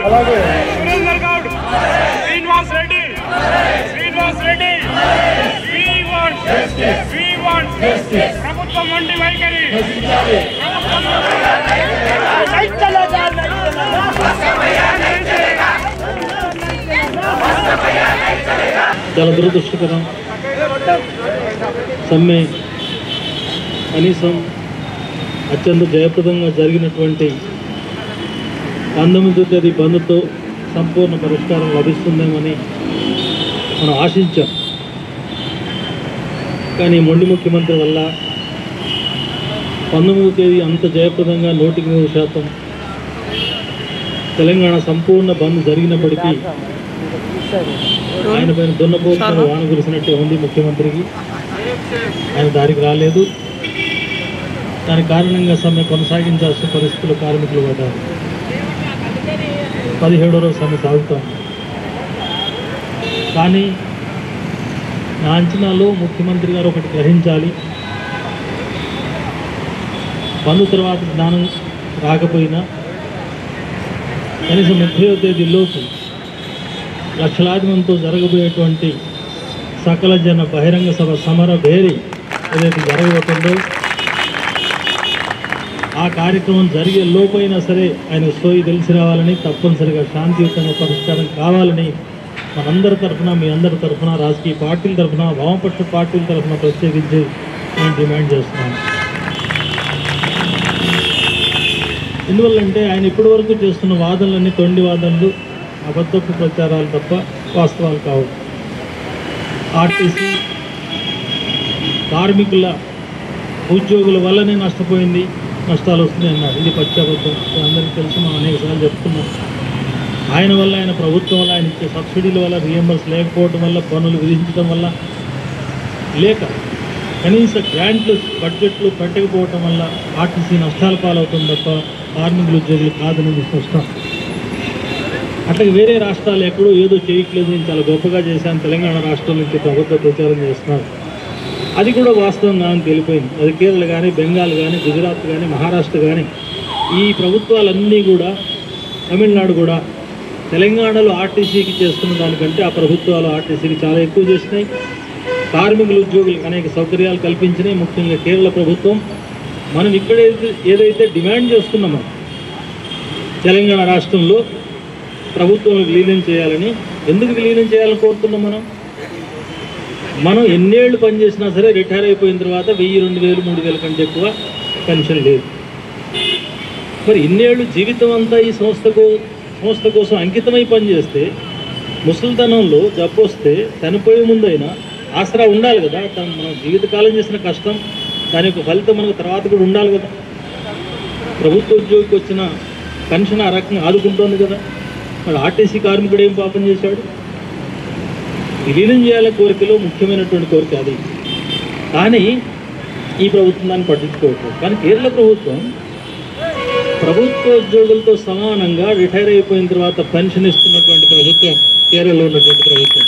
Surender Goud Srinivas Reddy Srinivas Reddy We want We want ప్రభుత్వం వంటి వైఖరి ప్రభుత్వం చాలా దురదృష్టకరం సమ్మె కనీసం అత్యంత జయప్రదంగా జరిగినటువంటి పంతొమ్మిదో తేదీ బంద్తో సంపూర్ణ పరిష్కారం లభిస్తుందేమని మనం ఆశించాం కానీ మొండి ముఖ్యమంత్రి వల్ల పంతొమ్మిదో తేదీ అంత జయప్రదంగా నూటికి నూరు శాతం తెలంగాణ సంపూర్ణ బంద్ జరిగినప్పటికీ ఆయన పైన దున్నపోతున్న వాన కురిసినట్టే ఉంది ముఖ్యమంత్రికి ఆయన దారికి రాలేదు దాని కారణంగా సమ్మె కొనసాగించాల్సిన పరిస్థితులు కార్మికులు పడ్డారు పదిహేడో రోజు సమ్మె సాగుతాం కానీ నా అంచనాలో ముఖ్యమంత్రి గారు ఒకటి గ్రహించాలి బంధు తర్వాత జ్ఞానం రాకపోయినా కనీసం ముప్పై తేదీలోపు లక్షలాది మందితో జరగబోయేటువంటి సకల జన బహిరంగ సభ సమర భేరి ఏదైతే జరగబోతుందో ఆ కార్యక్రమం జరిగే లోపైనా సరే ఆయన సోయి తెలిసి రావాలని తప్పనిసరిగా శాంతియుతంగా పరిష్కారం కావాలని మనందరి తరఫున మీ అందరి తరఫున రాజకీయ పార్టీల తరఫున వామపక్ష పార్టీల తరఫున ప్రత్యేకించి నేను డిమాండ్ చేస్తున్నాను ఎందువల్లంటే ఆయన ఇప్పటివరకు చేస్తున్న వాదనలన్నీ తొండి వాదనలు అబద్ధపు ప్రచారాలు తప్ప వాస్తవాలు కావు ఆర్టీసీ కార్మికుల ఉద్యోగుల వల్లనే నష్టపోయింది నష్టాలు వస్తున్నాయి అన్నారు ఇది పచ్చబద్ధం అందరికీ తెలుసు మనం అనేకసార్లు చెప్తున్నాం ఆయన వల్ల ఆయన ప్రభుత్వం వల్ల ఆయన ఇచ్చే సబ్సిడీల వల్ల రియంబర్స్ లేకపోవడం వల్ల పన్నులు విధించడం వల్ల లేక కనీస గ్రాంట్లు బడ్జెట్లు పెట్టకపోవటం వల్ల ఆర్టీసీ నష్టాల పాలవుతుంది తప్ప కార్మికులు ఉద్యోగులు కాదనేది స్పష్టం అట్లాగే వేరే రాష్ట్రాలు ఎక్కడో ఏదో చేయట్లేదు నేను చాలా గొప్పగా చేశాను తెలంగాణ రాష్ట్రం నుంచి ప్రభుత్వ ప్రచారం చేస్తున్నారు అది కూడా వాస్తవంగా అని తెలిపోయింది అది కేరళ కానీ బెంగాల్ కానీ గుజరాత్ కానీ మహారాష్ట్ర కానీ ఈ ప్రభుత్వాలన్నీ కూడా తమిళనాడు కూడా తెలంగాణలో ఆర్టీసీకి చేస్తున్న దానికంటే ఆ ప్రభుత్వాలు ఆర్టీసీకి చాలా ఎక్కువ చేసినాయి కార్మికుల ఉద్యోగులకు అనేక సౌకర్యాలు కల్పించినాయి ముఖ్యంగా కేరళ ప్రభుత్వం మనం ఇక్కడ ఏదైతే- ఏదైతే డిమాండ్ చేస్తున్నామో తెలంగాణ రాష్ట్రంలో ప్రభుత్వం విలీనం చేయాలని ఎందుకు విలీనం చేయాలని కోరుతున్నాం మనం మనం ఎన్నేళ్ళు పనిచేసినా సరే రిటైర్ అయిపోయిన తర్వాత వెయ్యి రెండు వేలు మూడు వేల కంటే ఎక్కువ పెన్షన్ లేదు మరి ఇన్నేళ్ళు జీవితం అంతా ఈ సంస్థకు సంస్థ కోసం అంకితమై పనిచేస్తే ముసలితనంలో జబ్బు వస్తే చనిపోయే ముందైనా ఆసరా ఉండాలి కదా తను మనం జీవితకాలం చేసిన కష్టం దాని యొక్క ఫలితం మనకు తర్వాత కూడా ఉండాలి కదా ప్రభుత్వ ఉద్యోగికి వచ్చిన పెన్షన్ ఆ రకంగా ఆదుకుంటోంది కదా మరి ఆర్టీసీ కార్మికుడు ఏం పాపం చేశాడు విలీనం చేయాల కోరికలో ముఖ్యమైనటువంటి కోరిక అది కానీ ఈ ప్రభుత్వం దాన్ని పట్టించుకోవట్లేదు కానీ కేరళ ప్రభుత్వం ప్రభుత్వ ఉద్యోగులతో సమానంగా రిటైర్ అయిపోయిన తర్వాత పెన్షన్ ఇస్తున్నటువంటి ప్రభుత్వం కేరళలో ఉన్నటువంటి ప్రభుత్వం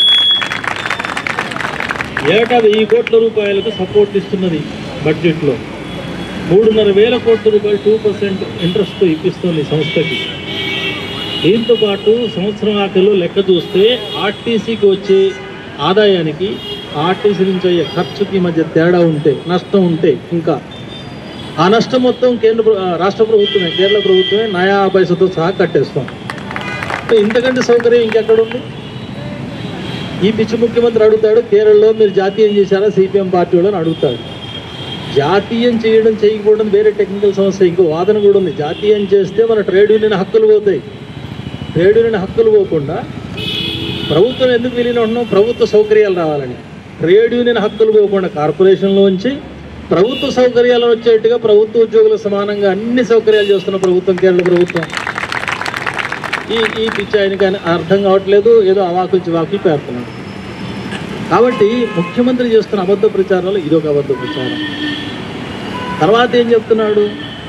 ఏటా వెయ్యి కోట్ల రూపాయలకు సపోర్ట్ ఇస్తున్నది బడ్జెట్లో మూడున్నర వేల కోట్ల రూపాయలు టూ పర్సెంట్ ఇంట్రెస్ట్తో ఇప్పిస్తుంది ఈ సంస్థకి దీంతో పాటు సంవత్సరం ఆఖరిలో లెక్క చూస్తే ఆర్టీసీకి వచ్చే ఆదాయానికి ఆర్టీసీ నుంచి అయ్యే ఖర్చుకి మధ్య తేడా ఉంటే నష్టం ఉంటే ఇంకా ఆ నష్టం మొత్తం కేంద్ర ప్ర- ఆ, రాష్ట్ర ప్రభుత్వమే కేరళ ప్రభుత్వమే నయా పైసతో సహా కట్టేస్తాం అంటే ఇంతకంటే సౌకర్యం ఇంకెక్కడ ఉంది ఈ పిచ్చి ముఖ్యమంత్రి అడుగుతాడు కేరళలో మీరు జాతీయం చేశారా సిపిఎం పార్టీ వాళ్ళని అడుగుతాడు జాతీయం చేయడం చేయకపోవడం వేరే టెక్నికల్ సమస్య ఇంకో వాదన కూడా ఉంది జాతీయం చేస్తే మన ట్రేడ్ యూనియన్ హక్కులు పోతాయి ట్రేడ్ యూనియన్ హక్కులు పోకుండా ప్రభుత్వం ఎందుకు విలీనం ఉంటున్నాం ప్రభుత్వ సౌకర్యాలు రావాలని ట్రేడ్ యూనియన్ హక్కులు పోకుండా కార్పొరేషన్లోంచి ప్రభుత్వ సౌకర్యాలు వచ్చేట్టుగా ప్రభుత్వ ఉద్యోగులకు సమానంగా అన్ని సౌకర్యాలు చేస్తున్న ప్రభుత్వం కేరళ ప్రభుత్వం ఈ ఈ పిచ్చి ఆయనకి ఆయన అర్థం కావట్లేదు ఏదో అవాకులు చివాకులు పేరుతున్నాడు కాబట్టి ముఖ్యమంత్రి చేస్తున్న అబద్ధ ప్రచారాలు ఇదొక అబద్ధ ప్రచారం తర్వాత ఏం చెప్తున్నాడు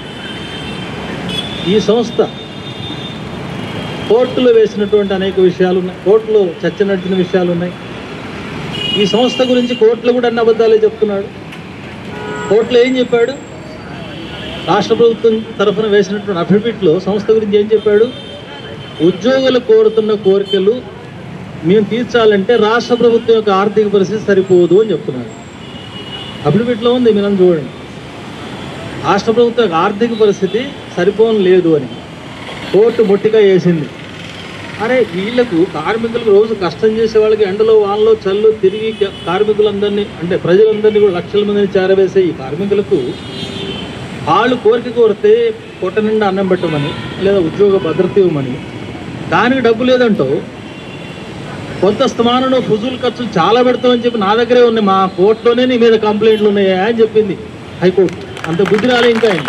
ఈ సంస్థ కోర్టులో వేసినటువంటి అనేక విషయాలు ఉన్నాయి కోర్టులో చర్చ నడిచిన విషయాలు ఉన్నాయి ఈ సంస్థ గురించి కోర్టులో కూడా అన్ని అబద్ధాలే చెప్తున్నాడు కోర్టులో ఏం చెప్పాడు రాష్ట్ర ప్రభుత్వం తరఫున వేసినటువంటి అఫిడవిట్లో సంస్థ గురించి ఏం చెప్పాడు ఉద్యోగులు కోరుతున్న కోరికలు మేము తీర్చాలంటే రాష్ట్ర ప్రభుత్వం యొక్క ఆర్థిక పరిస్థితి సరిపోదు అని చెప్తున్నారు అఫిడవిట్లో ఉంది మీరు చూడండి రాష్ట్ర ప్రభుత్వం యొక్క ఆర్థిక పరిస్థితి సరిపోని లేదు అని కోర్టు మొట్టిగా వేసింది అరే వీళ్ళకు కార్మికులకు రోజు కష్టం చేసే వాళ్ళకి ఎండలో వాళ్ళలో చల్లు తిరిగి క- కార్మికులందరినీ అంటే ప్రజలందరినీ కూడా లక్షల మందిని చేరవేసే ఈ కార్మికులకు వాళ్ళు కోరిక కోరితే పొట్ట నిండా అన్నం పెట్టమని లేదా ఉద్యోగ భద్రత ఇవ్వమని దానికి డబ్బు లేదంటో కొంత స్థమానంలో ఫుజుల్ ఖర్చులు చాలా పెడతామని చెప్పి నా దగ్గరే ఉన్నాయి మా కోర్టులోనే నీ మీద కంప్లైంట్లు ఉన్నాయా అని చెప్పింది హైకోర్టు అంత బుద్ధి రాలే ఇంకా ఆయన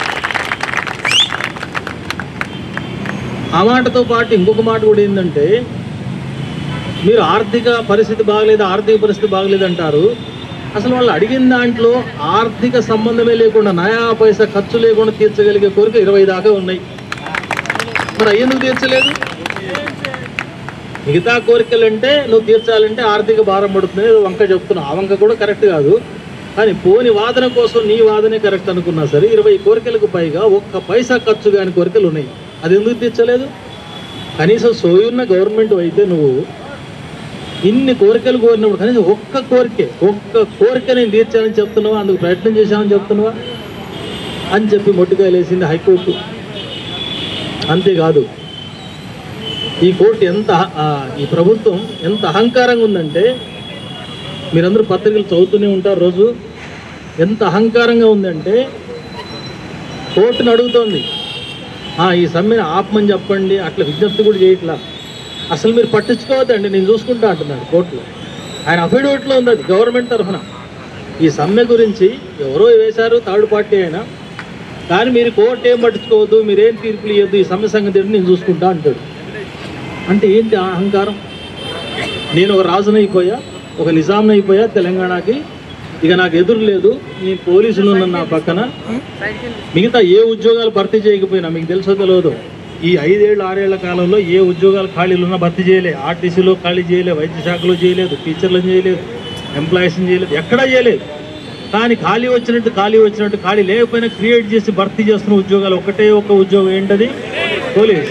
ఆ మాటతో పాటు ఇంకొక మాట కూడా ఏంటంటే మీరు ఆర్థిక పరిస్థితి బాగలేదు ఆర్థిక పరిస్థితి బాగలేదు అంటారు అసలు వాళ్ళు అడిగిన దాంట్లో ఆర్థిక సంబంధమే లేకుండా నయా పైసా ఖర్చు లేకుండా తీర్చగలిగే కోరిక ఇరవై దాకా ఉన్నాయి మరి అవి ఎందుకు తీర్చలేదు మిగతా కోరికలు అంటే నువ్వు తీర్చాలంటే ఆర్థిక భారం పడుతుంది ఏదో వంక చెప్తున్నావు ఆ వంక కూడా కరెక్ట్ కాదు కానీ పోని వాదన కోసం నీ వాదనే కరెక్ట్ అనుకున్నా సరే ఇరవై కోరికలకు పైగా ఒక్క పైసా ఖర్చు కాని కోరికలు ఉన్నాయి అది ఎందుకు తీర్చలేదు కనీసం సోయున్న గవర్నమెంట్ అయితే నువ్వు ఇన్ని కోరికలు కోరినప్పుడు కనీసం ఒక్క కోరికే ఒక్క కోరిక నేను తీర్చాలని చెప్తున్నావా అందుకు ప్రయత్నం చేశామని చెప్తున్నావా అని చెప్పి మొట్టికాయలు వేసింది హైకోర్టు అంతేకాదు ఈ కోర్టు ఎంత ఆ, ఈ ప్రభుత్వం ఎంత అహంకారంగా ఉందంటే మీరందరూ పత్రికలు చదువుతూనే ఉంటారు రోజు ఎంత అహంకారంగా ఉందంటే కోర్టును అడుగుతోంది "ఆ, ఈ సమ్మెను ఆపమని చెప్పండి అట్లా విజ్ఞప్తి కూడా చేయట్లా అసలు మీరు పట్టించుకోవద్దండి నేను చూసుకుంటా అంటున్నాడు కోర్టులో ఆయన అఫిడవిట్లో ఉంది అది గవర్నమెంట్ తరఫున ఈ సమ్మె గురించి ఎవరో వేశారు థర్డ్ పార్టీ అయినా కానీ మీరు కోర్టు ఏం పట్టించుకోవద్దు మీరేం తీర్పులు ఇవ్వద్దు ఈ సమ్మె సంగతి ఏంటి నేను చూసుకుంటా అంటాడు అంటే ఏంటి ఆ అహంకారం నేను ఒక రాజునైపోయా ఒక నిజాంనైపోయా తెలంగాణకి ఇక నాకు ఎదురు లేదు నీ పోలీసులు ఉన్న నా పక్కన మిగతా ఏ ఉద్యోగాలు భర్తీ చేయకపోయినా మీకు తెలుసో తెలియదు ఈ ఐదేళ్ళు ఆరేళ్ల కాలంలో ఏ ఉద్యోగాలు ఖాళీలు ఉన్నా భర్తీ చేయలే ఆర్టీసీలో ఖాళీ చేయలేదు వైద్య శాఖలో చేయలేదు టీచర్లను చేయలేదు ఎంప్లాయీస్ని చేయలేదు ఎక్కడా చేయలేదు కానీ ఖాళీ వచ్చినట్టు ఖాళీ వచ్చినట్టు ఖాళీ లేకపోయినా క్రియేట్ చేసి భర్తీ చేస్తున్న ఉద్యోగాలు ఒకటే ఒక ఉద్యోగం ఏంటది పోలీస్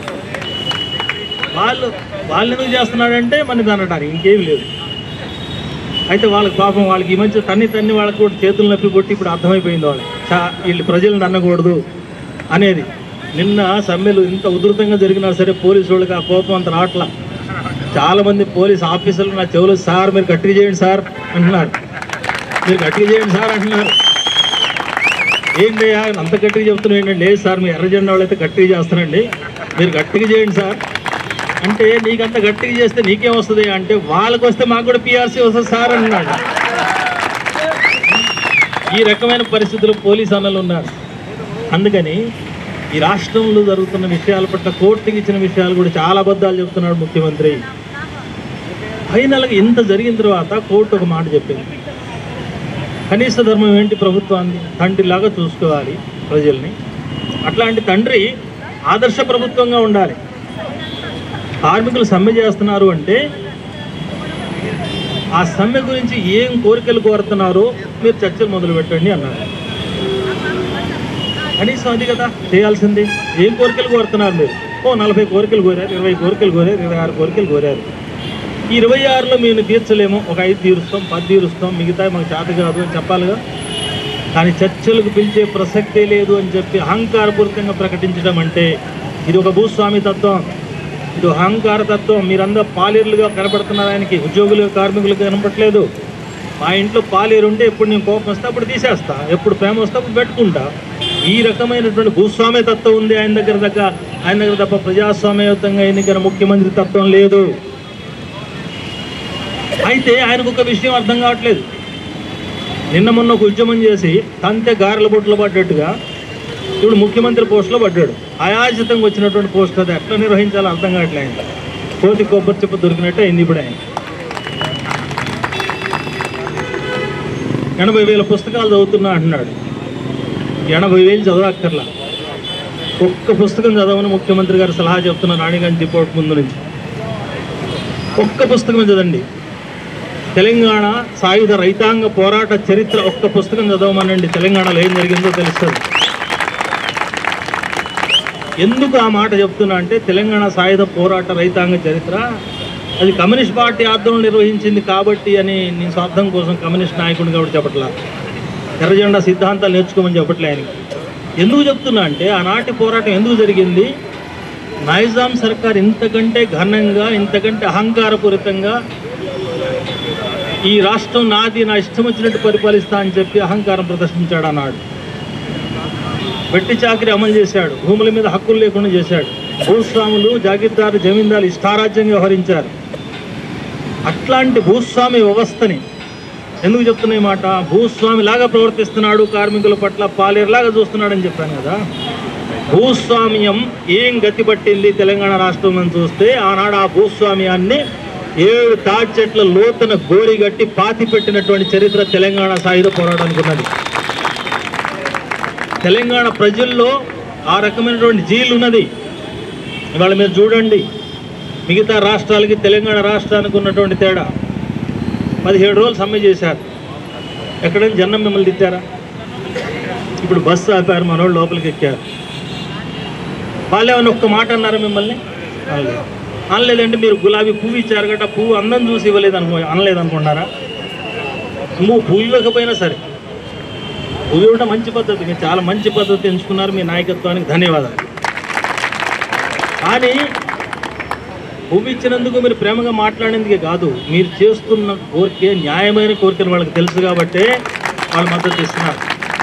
వాళ్ళు వాళ్ళు ఎందుకు చేస్తున్నాడంటే మనకి అనడానికి ఇంకేం లేదు అయితే వాళ్ళకి పాపం వాళ్ళకి ఈ మధ్య తన్ని తన్ని వాళ్ళకి కూడా చేతులు నొప్పి కొట్టి ఇప్పుడు అర్థమైపోయింది వాళ్ళకి చా వీళ్ళు ప్రజలను అనకూడదు అనేది నిన్న సమ్మెలు ఇంత ఉధృతంగా జరిగినా సరే పోలీసు వాళ్ళకి ఆ కోపం అంత రావట్లా చాలా మంది పోలీస్ ఆఫీసర్లు నా చెవులు సార్ మీరు గట్టిగా చేయండి సార్ అంటున్నారు మీరు గట్టిగా చేయండి సార్ అంటున్నారు ఏంటయ్యా అంత గట్టిగా చెప్తున్నా ఏంటంటే లేదు సార్ మీ ఎర్ర జెండా వాళ్ళైతే గట్టిగా చేస్తారండి మీరు గట్టిగా చేయండి సార్ అంటే నీకంత గట్టిగా చేస్తే నీకేం వస్తుంది అంటే వాళ్ళకి వస్తే మాకు కూడా పిఆర్సీ వస్తుంది సార్ అన్నాడు ఈ రకమైన పరిస్థితులు పోలీస్ అన్నలు ఉన్నారు అందుకని ఈ రాష్ట్రంలో జరుగుతున్న విషయాల పట్ల కోర్టుకి ఇచ్చిన విషయాలు కూడా చాలా అబద్ధాలు చెప్తున్నాడు ముఖ్యమంత్రి ఫైనల్గా ఇంత జరిగిన తర్వాత కోర్టు ఒక మాట చెప్పింది కనీస ధర్మం ఏంటి ప్రభుత్వాన్ని తండ్రిలాగా చూసుకోవాలి ప్రజల్ని అట్లాంటి తండ్రి ఆదర్శ ప్రభుత్వంగా ఉండాలి కార్మికులు సమ్మె చేస్తున్నారు అంటే ఆ సమ్మె గురించి ఏం కోరికలు కోరుతున్నారో మీరు చర్చలు మొదలు పెట్టండి అన్నారు కనీసం అది కదా చేయాల్సింది ఏం కోరికలు కోరుతున్నారు మీరు ఓ నలభై కోరికలు కోరారు ఇరవై కోరికలు కోరారు ఇరవై ఆరు కోరికలు కోరారు ఈ ఇరవై ఆరులో మేము తీర్చలేము ఒక ఐదు తీరుస్తాం పది తీరుస్తాం మిగతా మాకు చేత కాదు అని చెప్పాలిగా కానీ చర్చలకు పిలిచే ప్రసక్తే లేదు అని చెప్పి అహంకారపూరితంగా ప్రకటించడం అంటే ఇది ఒక భూస్వామి తత్వం ఇది ఒక అహంకార తత్వం మీరందరూ పాలేరులుగా కనపడుతున్నారు ఆయనకి ఉద్యోగులు కార్మికులకు కనపట్లేదు మా ఇంట్లో పాలేరు ఉంటే ఎప్పుడు నేను కోపం వస్తే అప్పుడు తీసేస్తా ఎప్పుడు ప్రేమ వస్తే అప్పుడు పెట్టుకుంటా ఈ రకమైనటువంటి భూస్వామ్య తత్వం ఉంది ఆయన దగ్గర దగ్గర ఆయన దగ్గర తప్ప ప్రజాస్వామ్యయుతంగా ఎన్నికైన ముఖ్యమంత్రి తత్వం లేదు అయితే ఆయనకు ఒక విషయం అర్థం కావట్లేదు నిన్న మొన్న ఒక ఉద్యమం చేసి తంతే గారెల బొట్లు పడ్డట్టుగా ఇప్పుడు ముఖ్యమంత్రి పోస్టులో పడ్డాడు అయాచితంగా వచ్చినటువంటి పోస్ట్ అది ఎట్లా నిర్వహించాలో అర్థం కావట్లేదు ఆయన కోతి కొబ్బరి చెప్ప దొరికినట్టు అయింది ఇప్పుడు ఆయన ఎనభై వేల పుస్తకాలు చదువుతున్నా అంటున్నాడు ఎనభై వేలు చదవక్కర్లా ఒక్క పుస్తకం చదవని ముఖ్యమంత్రి గారు సలహా చెప్తున్నారు రాణిగాంధీ రిపోర్ట్ ముందు నుంచి ఒక్క పుస్తకం చదవండి తెలంగాణ సాయుధ రైతాంగ పోరాట చరిత్ర ఒక్క పుస్తకం చదవమనండి తెలంగాణలో ఏం జరిగిందో తెలుస్తుంది ఎందుకు ఆ మాట చెప్తున్నా అంటే తెలంగాణ సాయుధ పోరాట రైతాంగ చరిత్ర అది కమ్యూనిస్ట్ పార్టీ ఆధ్వర్యంలో నిర్వహించింది కాబట్టి అని నేను స్వార్థం కోసం కమ్యూనిస్ట్ నాయకుడిని కాబట్టి చెప్పట్లా ఎర్రజెండా సిద్ధాంతాలు నేర్చుకోమని చెప్పట్లే ఆయనకి ఎందుకు చెప్తున్నా అంటే ఆనాటి పోరాటం ఎందుకు జరిగింది నైజాం సర్కార్ ఇంతకంటే ఘనంగా ఇంతకంటే అహంకారపూరితంగా ఈ రాష్ట్రం నాది నా ఇష్టం వచ్చినట్టు పరిపాలిస్తా అని చెప్పి అహంకారం ప్రదర్శించాడు అన్నాడు వెట్టి చాకరీ అమలు చేశాడు భూముల మీద హక్కులు లేకుండా చేశాడు భూస్వాములు జాగీర్దారు జమీందారు ఇష్టారాజ్యంగా వ్యవహరించారు అట్లాంటి భూస్వామి వ్యవస్థని ఎందుకు చెప్తున్నా ఈ మాట భూస్వామి లాగా ప్రవర్తిస్తున్నాడు కార్మికుల పట్ల పాలేరులాగా చూస్తున్నాడని చెప్పాను కదా భూస్వామ్యం ఏం గతి పట్టింది తెలంగాణ రాష్ట్రంలో చూస్తే ఆనాడు ఆ భూస్వామ్యాన్ని ఏడు తాటి చెట్ల లోతున గోరిగట్టి పాతి పెట్టినటువంటి చరిత్ర తెలంగాణ సాయుధ పోరాటానికి ఉన్నది తెలంగాణ ప్రజల్లో ఆ రకమైనటువంటి జీలు ఉన్నది ఇవాళ మీరు చూడండి మిగతా రాష్ట్రాలకి తెలంగాణ రాష్ట్రానికి ఉన్నటువంటి తేడా పదిహేడు రోజులు సమ్మె చేశారు ఎక్కడైనా జనం మిమ్మల్ని తిట్టారా ఇప్పుడు బస్సు ఆపారు మనోళ్ళు లోపలికి ఎక్కారు వాళ్ళు ఏమైనా ఒక్క మాట అన్నారా మిమ్మల్ని అనలేదు అనలేదంటే మీరు గులాబీ పువ్వు ఇచ్చారు గట్ట పువ్వు అందం చూసి ఇవ్వలేదు అనుకో అనలేదు అనుకున్నారా నువ్వు పువ్వు ఇవ్వకపోయినా సరే పువ్వు ఇవ్వడం మంచి పద్ధతి మీరు చాలా మంచి పద్ధతి ఎంచుకున్నారు మీ నాయకత్వానికి ధన్యవాదాలు కానీ పువ్వు ఇచ్చినందుకు మీరు ప్రేమగా మాట్లాడేందుకే కాదు మీరు చేస్తున్న కోరికే న్యాయమైన కోరికలు వాళ్ళకి తెలుసు కాబట్టే వాళ్ళు మద్దతు ఇస్తున్నారు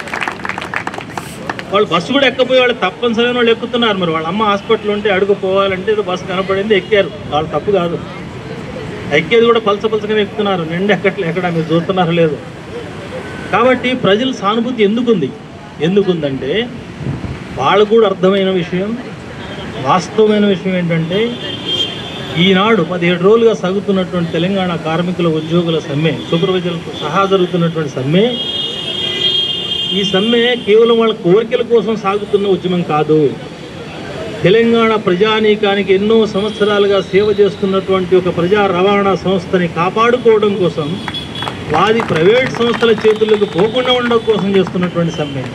వాళ్ళు బస్సు కూడా ఎక్కపోయి వాళ్ళు తప్పనిసరిగా వాళ్ళు ఎక్కుతున్నారు మరి వాళ్ళ అమ్మ హాస్పిటల్ ఉంటే అడుగు పోవాలంటే ఏదో బస్సు కనపడింది ఎక్కారు వాళ్ళు తప్పు కాదు ఎక్కేది కూడా పలస పలసగానే ఎక్కుతున్నారు నిండు ఎక్కట్లే ఎక్కడ మీరు చూస్తున్నారో లేదు కాబట్టి ప్రజల సానుభూతి ఎందుకుంది ఎందుకుందంటే వాళ్ళకు కూడా అర్థమైన విషయం వాస్తవమైన విషయం ఏంటంటే ఈనాడు పదిహేడు రోజులుగా సాగుతున్నటువంటి తెలంగాణ కార్మికుల ఉద్యోగుల సమ్మె సూపర్వైజర్లతో సహా జరుగుతున్నటువంటి సమ్మె ఈ సమ్మె కేవలం వాళ్ళ కోరికల కోసం సాగుతున్న ఉద్యమం కాదు తెలంగాణ ప్రజానీకానికి ఎన్నో సంవత్సరాలుగా సేవ చేస్తున్నటువంటి ఒక ప్రజా రవాణా సంస్థని కాపాడుకోవడం కోసం వాది ప్రైవేట్ సంస్థల చేతుల్లోకి పోకుండా ఉండడం కోసం చేస్తున్నటువంటి సమ్మె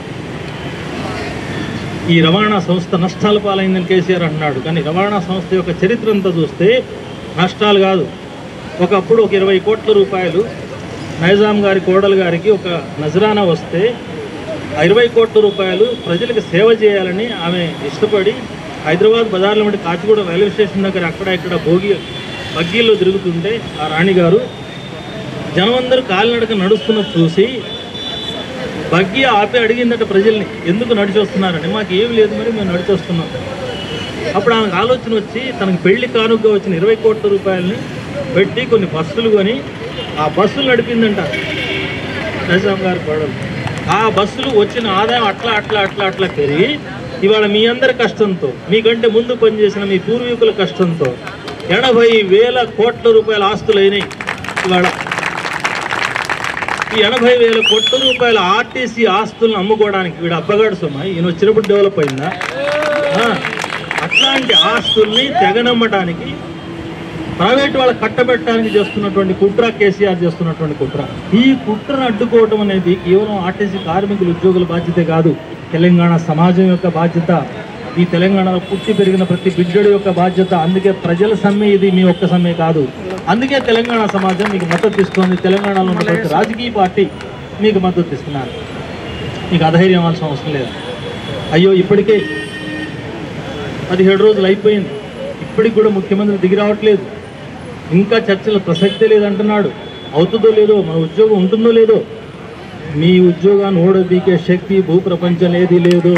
ఈ రవాణా సంస్థ నష్టాల పాలైందని కేసీఆర్ అంటున్నాడు కానీ రవాణా సంస్థ యొక్క చరిత్ర అంతా చూస్తే నష్టాలు కాదు ఒకప్పుడు ఒక ఇరవై కోట్ల రూపాయలు నైజాం గారి కోడలు గారికి ఒక నజరానా వస్తే ఆ ఇరవై కోట్ల రూపాయలు ప్రజలకు సేవ చేయాలని ఆమె ఇష్టపడి హైదరాబాద్ బజార్లో ఉండి కాచిగూడ రైల్వే స్టేషన్ దగ్గర అక్కడ ఇక్కడ భోగి బగ్గీల్లో తిరుగుతుంటే ఆ రాణిగారు జనం అందరూ కాలినడక నడుస్తున్నది చూసి బగ్గి ఆపి అడిగిందట ప్రజల్ని ఎందుకు నడిచి వస్తున్నారని మాకు ఏమి లేదు మరి మేము నడిచి వస్తున్నాం అప్పుడు ఆమెకు ఆలోచన వచ్చి తనకు పెళ్లి కానుకగా వచ్చిన ఇరవై కోట్ల రూపాయలని పెట్టి కొన్ని బస్సులు కొని ఆ బస్సులు నడిపిందంట నజాం గారి కోడలు ఆ బస్సులు వచ్చిన ఆదాయం అట్లా అట్లా అట్లా అట్లా పెరిగి ఇవాళ మీ అందరి కష్టంతో మీకంటే ముందు పనిచేసిన మీ పూర్వీకుల కష్టంతో ఎనభై వేల కోట్ల రూపాయల ఆస్తులు అయినాయి ఇవాళ ఈ ఎనభై వేల కోట్ల రూపాయల ఆర్టీసీ ఆస్తులను అమ్ముకోవడానికి వీడు అబ్బగాడు సొమ్మ ఈయన వచ్చినప్పుడు డెవలప్ అయిందా ఆ, అట్లాంటి ఆస్తుల్ని తెగనమ్మడానికి ప్రైవేట్ వాళ్ళకి కట్టబెట్టడానికి చేస్తున్నటువంటి కుట్ర కేసీఆర్ చేస్తున్నటువంటి కుట్ర ఈ కుట్రను అడ్డుకోవడం అనేది కేవలం ఆర్టీసీ కార్మికుల ఉద్యోగుల బాధ్యత కాదు తెలంగాణ సమాజం యొక్క బాధ్యత ఈ తెలంగాణలో పుట్టి పెరిగిన ప్రతి బిడ్డడి యొక్క బాధ్యత అందుకే ప్రజల సమ్మె ఇది మీ ఒక్క సమ్మె కాదు అందుకే తెలంగాణ సమాజం మీకు మద్దతు ఇస్తోంది తెలంగాణలో ఉన్న ప్రతి రాజకీయ పార్టీ మీకు మద్దతు ఇస్తున్నారు మీకు అధైర్యం అవ్వాల్సిన అవసరం లేదు అయ్యో ఇప్పటికే పదిహేడు రోజులు అయిపోయింది ఇప్పటికి కూడా ముఖ్యమంత్రి దిగి రావట్లేదు ఇంకా చర్చల ప్రసక్తే లేదంటున్నాడు అవుతుందో లేదో మన ఉద్యోగం ఉంటుందో లేదో మీ ఉద్యోగాన్ని ఓడబీకే శక్తి భూప్రపంచం ఏది లేదు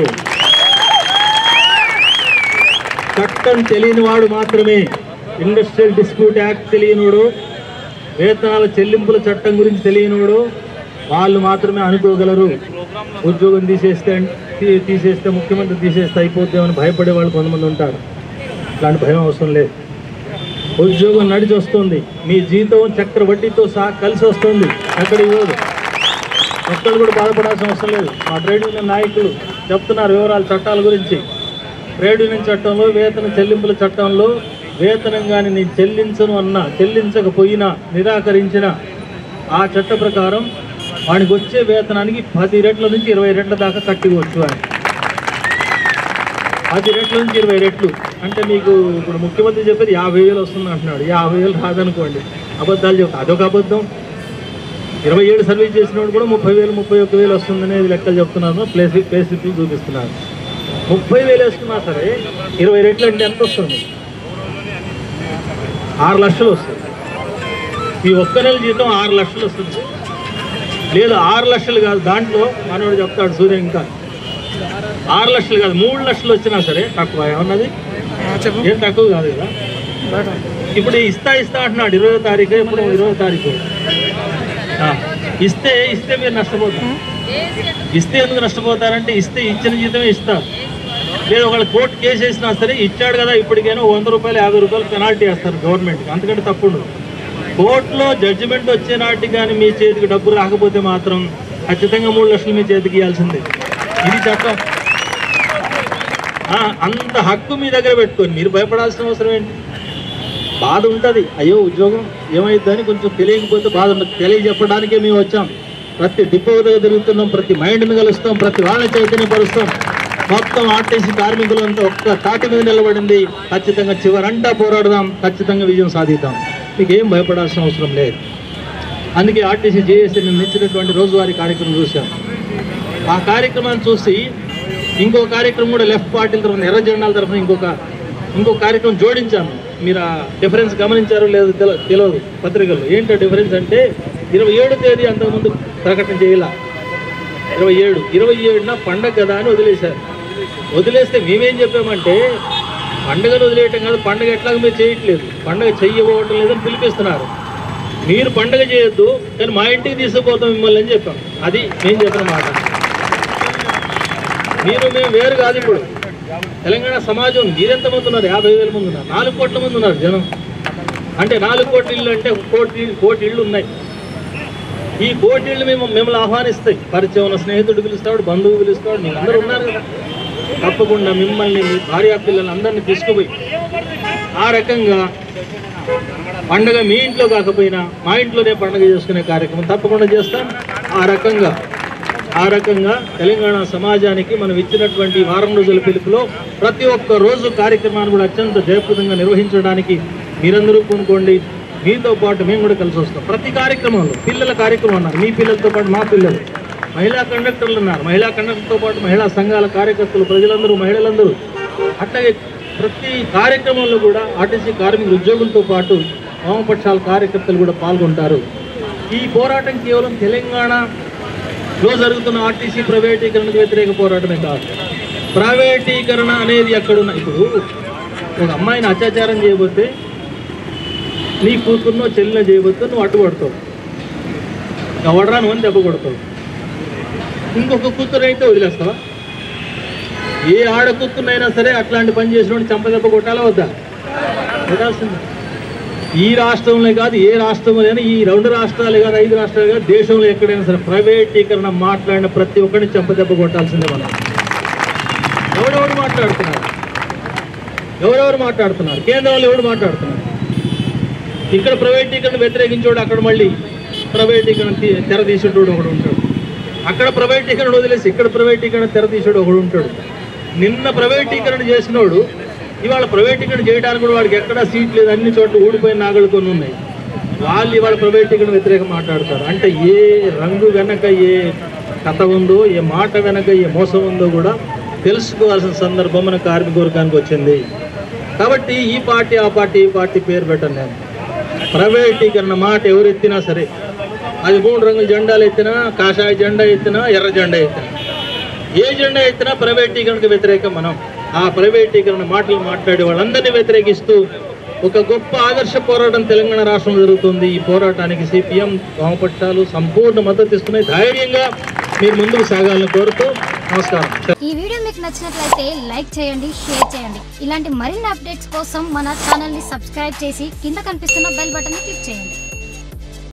చట్టం తెలియని వాడు మాత్రమే ఇండస్ట్రియల్ డిస్ప్యూట్ యాక్ట్ తెలియనివాడు వేతనాల చెల్లింపుల చట్టం గురించి తెలియనివాడు వాళ్ళు మాత్రమే అనుకోగలరు ఉద్యోగం తీసేస్తే తీ- తీసేస్తే ముఖ్యమంత్రి తీసేస్తే అయిపోద్దామని భయపడే వాళ్ళు కొంతమంది ఉంటారు ఇలాంటి భయం అవసరం లేదు ఉద్యోగం నడిచి వస్తుంది మీ జీతం చక్ర వడ్డీతో సహా కలిసి వస్తుంది ఎక్కడ ఇవ్వదు ఒక్కళ్ళు కూడా బాధపడాల్సిన అవసరం లేదు మా ట్రేడ్ యూనియన్ నాయకులు చెప్తున్నారు వివరాలు చట్టాల గురించి ట్రేడ్ యూనియన్ చట్టంలో వేతన చెల్లింపుల చట్టంలో వేతనం కానీ నేను చెల్లించను అన్నా చెల్లించకపోయినా నిరాకరించిన ఆ చట్ట ప్రకారం వాడికి వచ్చే వేతనానికి పది రెట్ల నుంచి ఇరవై రెట్ల దాకా కట్టివచ్చు అని పది రెట్ల నుంచి ఇరవై రెట్లు అంటే మీకు ఇప్పుడు ముఖ్యమంత్రి చెప్పేది యాభై వేలు వస్తుంది అంటున్నాడు యాభై వేలు రాదనుకోండి అబద్ధాలు చెప్తా అదొక అబద్ధం ఇరవై ఏడు సర్వీస్ చేసినోడు కూడా ముప్పై వేలు ముప్పై ఒక్క వేలు వస్తుందనేది లెక్కలు చెప్తున్నాను ప్లేస్ ప్లేస్ చూపిస్తున్నాను ముప్పై వేలు వేసుకున్నా సరే ఇరవై రెట్లు అంటే ఎంత వస్తుంది ఆరు లక్షలు వస్తుంది ఈ ఒక్క నెల జీతం ఆరు లక్షలు వస్తుంది లేదు ఆరు లక్షలు కాదు దాంట్లో మనోడు చెప్తాడు సూర్య ఇంకా ఆరు లక్షలు కాదు మూడు లక్షలు వచ్చినా సరే తక్కువ ఏమన్నది ఏం తక్కువ కాదు కదా ఇప్పుడు ఇస్తా ఇస్తా అంటున్నాడు ఇరవై తారీఖు ఇప్పుడు ఇరవై తారీఖు ఆ, ఇస్తే ఇస్తే మీరు నష్టపోతారు ఇస్తే ఎందుకు నష్టపోతారంటే ఇస్తే ఇచ్చిన జీతమే ఇస్తారు లేదు ఒకళ్ళు కోర్టు కేసు వేసినా సరే ఇచ్చాడు కదా ఇప్పటికైనా వంద రూపాయలు యాభై రూపాయలు పెనాల్టీ వేస్తారు గవర్నమెంట్కి అంతకంటే తప్పుడు కోర్టులో జడ్జిమెంట్ వచ్చే నాటికి కానీ మీ చేతికి డబ్బు రాకపోతే మాత్రం ఖచ్చితంగా మూడు లక్షలు మీ చేతికి ఇవ్వాల్సిందే ఇది చట్టం ఆ, అంత హక్కు మీ దగ్గర పెట్టుకొని మీరు భయపడాల్సిన అవసరం ఏంటి బాధ ఉంటుంది అయ్యో ఉద్యోగం ఏమైందని కొంచెం తెలియకపోతే బాధ ఉంటుంది తెలియజెప్పడానికే మేము వచ్చాం ప్రతి డిపో దగ్గర తిరుగుతున్నాం ప్రతి మైండ్ని కలుస్తాం ప్రతి వాళ్ళని చైతన్యపరుస్తాం మొత్తం ఆర్టీసీ కార్మికులంతా ఒక్క తాటి మీద నిలబడింది ఖచ్చితంగా చివరంటా పోరాడదాం ఖచ్చితంగా విజయం సాధిద్దాం మీకు ఏం భయపడాల్సిన అవసరం లేదు అందుకే ఆర్టీసీ జేఏసీ నేను ఇచ్చినటువంటి రోజువారీ కార్యక్రమం చూశాం ఆ కార్యక్రమాన్ని చూసి ఇంకో కార్యక్రమం కూడా లెఫ్ట్ పార్టీల తరఫున ఎర్ర జెండాల తరఫున ఇంకొక ఇంకో కార్యక్రమం జోడించాను మీరు ఆ డిఫరెన్స్ గమనించారో లేదో తెల తెలియదు పత్రికల్లో ఏంటో డిఫరెన్స్ అంటే ఇరవై ఏడు తేదీ అంతకుముందు ప్రకటన చేయాల ఇరవై ఏడు ఇరవై ఏడున పండగ కదా అని వదిలేశారు వదిలేస్తే మేమేం చెప్పామంటే పండగను వదిలేయటం కాదు పండగ ఎట్లాగో మీరు చేయట్లేదు పండగ చెయ్యబోవటం లేదని పిలిపిస్తున్నారు మీరు పండగ చేయొద్దు కానీ మా ఇంటికి తీసుకుపోతాం మిమ్మల్ని అని చెప్పాం అది మేము చెప్పిన మాట మీరు మేము వేరు కాదు ఇప్పుడు తెలంగాణ సమాజం మీరెంతమంది ఉన్నారు యాభై వేల మంది ఉన్నారు నాలుగు కోట్ల మంది ఉన్నారు జనం అంటే నాలుగు కోట్ల ఇళ్ళు అంటే ఒక కోటి కోటి ఇళ్ళు ఉన్నాయి ఈ కోటి ఇళ్ళు మేము మిమ్మల్ని ఆహ్వానిస్తాయి పరిచయం ఉన్న స్నేహితుడు పిలుస్తాడు బంధువు పిలుస్తాడు మీరు అందరూ ఉన్నారు కదా తప్పకుండా మిమ్మల్ని మీ భార్య పిల్లల్ని అందరినీ తీసుకుపోయి ఆ రకంగా పండగ మీ ఇంట్లో కాకపోయినా మా ఇంట్లోనే పండగ చేసుకునే కార్యక్రమం తప్పకుండా చేస్తాం ఆ రకంగా ఆ రకంగా తెలంగాణ సమాజానికి మనం ఇచ్చినటువంటి వారం రోజుల పిలుపులో ప్రతి ఒక్క రోజు కార్యక్రమాన్ని కూడా అత్యంత జయప్రదంగా నిర్వహించడానికి మీరందరూ కొనుక్కోండి మీతో పాటు మేము కూడా కలిసి వస్తాం ప్రతి కార్యక్రమంలో పిల్లల కార్యక్రమం అన్నారు మీ పిల్లలతో పాటు మా పిల్లలు మహిళా కండక్టర్లు ఉన్నారు మహిళా కండక్టర్తో పాటు మహిళా సంఘాల కార్యకర్తలు ప్రజలందరూ మహిళలందరూ అట్లాగే ప్రతి కార్యక్రమంలో కూడా ఆర్టీసీ కార్మికుల ఉద్యోగులతో పాటు వామపక్షాల కార్యకర్తలు కూడా పాల్గొంటారు ఈ పోరాటం కేవలం తెలంగాణలో జరుగుతున్న ఆర్టీసీ ప్రైవేటీకరణకు వ్యతిరేక పోరాటమే కాదు ప్రైవేటీకరణ అనేది ఎక్కడున్న ఇప్పుడు ఒక అమ్మాయిని అత్యాచారం చేయబోతే నీ కూతుర్నో చెల్లినో చేయబోతే నువ్వు అడ్డుపడతావు ఎవడరా నువ్వు అని దెబ్బ కొడతావు ఇంకొక కూతురు అయితే వదిలేస్తావా ఏ ఆడ కూతురునైనా సరే అట్లాంటి పని చేసిన చంపదెబ్బ కొట్టాలా వద్దా కొట్టాల్సింది ఈ రాష్ట్రంలో కాదు ఏ రాష్ట్రంలో అయినా ఈ రెండు రాష్ట్రాలు కాదు ఐదు రాష్ట్రాలు కాదు దేశంలో ఎక్కడైనా సరే ప్రైవేటీకరణ మాట్లాడిన ప్రతి ఒక్కరిని చంపదెబ్బ కొట్టాల్సిందే మనం ఎవరెవరు మాట్లాడుతున్నారు ఎవరెవరు మాట్లాడుతున్నారు కేంద్రంలో ఎవరు మాట్లాడుతున్నారు ఇక్కడ ప్రైవేటీకరణ వ్యతిరేకించోడు అక్కడ మళ్ళీ ప్రైవేటీకరణ తీ- తెర తీసేటోడు ఒకడు ఉంటాడు అక్కడ ప్రైవేటీకరణ వదిలేసి ఇక్కడ ప్రైవేటీకరణ తెర తీసేడు ఒకడు ఉంటాడు నిన్న ప్రైవేటీకరణ చేసినోడు ఇవాళ ప్రైవేటీకరణ చేయడానికి కూడా వాడికి ఎక్కడా సీట్ లేదు అన్ని చోట్ల ఊడిపోయిన నాగలతో ఉన్నాయి వాళ్ళు ఇవాళ ప్రైవేటీకరణ వ్యతిరేకం మాట్లాడతారు అంటే ఏ రంగు వెనక ఏ కథ ఉందో ఏ మాట వెనక ఏ మోసం ఉందో కూడా తెలుసుకోవాల్సిన సందర్భం మన కార్మిక వర్గానికి వచ్చింది కాబట్టి ఈ పార్టీ ఆ పార్టీ ఈ పార్టీ పేరు పెట్టను నేను ప్రైవేటీకరణ మాట ఎవరు ఎత్తినా సరే అది మూడు రంగుల జెండాలు ఎత్తినా కాషాయ జెండా ఎత్తినా ఎర్ర జెండా ఎత్తినా ఏ జెండా ఎత్తినా ప్రైవేటీకరణకు వ్యతిరేకం మనం ఆ ప్రైవేటీకరణ మాటలు మాట్లాడే వాళ్ళందరినీ వ్యతిరేకిస్తూ ఒక గొప్ప ఆదర్శ పోరాటం తెలంగాణ రాష్ట్రంలో జరుగుతుంది ఈ పోరాటానికి సిపిఎం వామపక్షాలు సంపూర్ణ మద్దతు ఇస్తున్నాయి ధైర్యంగా మీరు ముందుకు సాగాలని కోరుతూ నమస్కారం ఈ వీడియో మీకు నచ్చినట్లయితే లైక్ చేయండి షేర్ చేయండి ఇలాంటి మరిన్ని అప్డేట్స్ కోసం మన ఛానల్ని సబ్స్క్రైబ్ చేసి కింద కనిపిస్తున్న బెల్ బటన్ని క్లిక్ చేయండి